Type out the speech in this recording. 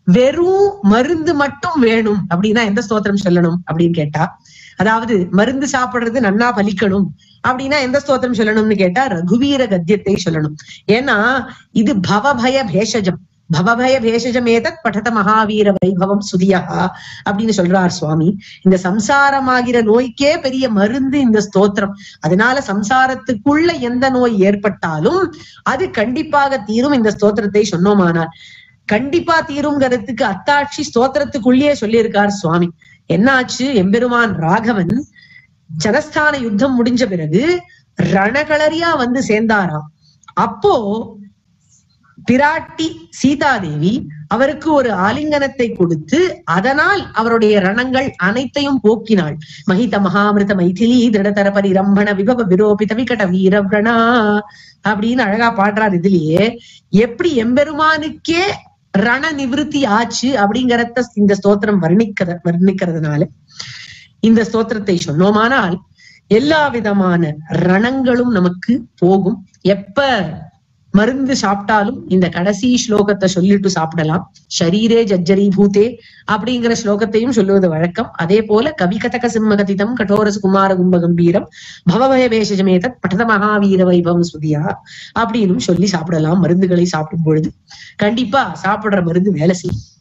வெறும் மருந்து மட்டும் வேணும் அப்படின்னா எந்த ஸ்தோத்திரம் சொல்லணும் அப்படின்னு கேட்டா அதாவது மருந்து சாப்பிடுறது நன்னா பலிக்கணும் அப்படின்னா எந்த ஸ்தோத்திரம் சொல்லணும்னு கேட்டா ரகுவீர கத்தியத்தை சொல்லணும் ஏன்னா இது பவபய பேஷஜம் பவபய பேஷஜம் ஏதத் படத மகாவீர வைபவம் சுதியா அப்படின்னு சொல்றார் சுவாமி இந்த சம்சாரமாகிற நோய்க்கே பெரிய மருந்து இந்த ஸ்தோத்திரம் அதனால சம்சாரத்துக்குள்ள எந்த நோய் ஏற்பட்டாலும் அது கண்டிப்பாக தீரும் இந்த ஸ்தோத்திரத்தை சொன்னோமானால் கண்டிப்பா தீருங்கிறதுக்கு அத்தாட்சி ஸ்தோத்திரத்துக்குள்ளேயே சொல்லியிருக்கார் சுவாமி என்னாச்சு எம்பெருமான் ராகவன் ஜனஸ்தான யுத்தம் முடிஞ்ச பிறகு ரணகளரியா வந்து சேர்ந்தாராம் அப்போ பிராட்டி சீதாதேவி அவருக்கு ஒரு ஆலிங்கனத்தை கொடுத்து அதனால் அவருடைய ரணங்கள் அனைத்தையும் போக்கினாள் மகித மகாமிருத மைதிலி திருடதர பரிரம்பண விபவ விரோபித விகட வீரவ்ரணா அப்படின்னு அழகா பாடுறார் இதுலயே எப்படி எம்பெருமானுக்கே ரண நிவிருத்தி ஆச்சு அப்படிங்கறத இந்த ஸ்தோத்திரம் வர்ணிக்கிற வர்ணிக்கிறதுனால இந்த ஸ்தோத்திரத்தை சொன்னோமானால் எல்லா விதமான ரணங்களும் நமக்கு போகும் எப்ப மருந்து சாப்பிட்டாலும் இந்த கடைசி ஸ்லோகத்தை சொல்லிட்டு சாப்பிடலாம் ஷரீரே ஜஜ்ஜரி பூதே அப்படிங்கிற ஸ்லோகத்தையும் சொல்லுவது வழக்கம் அதே போல கவிகதக சிம்மகதிதம் கடோரச குமார கும்ப கம்பீரம் பவபய வேஷஜமேதத் பட்டத மகாவீர வைபவம் சுதியா அப்படின்னு சொல்லி சாப்பிடலாம் மருந்துகளை சாப்பிடும் பொழுது கண்டிப்பா சாப்பிடுற மருந்து வேலை செய்யும்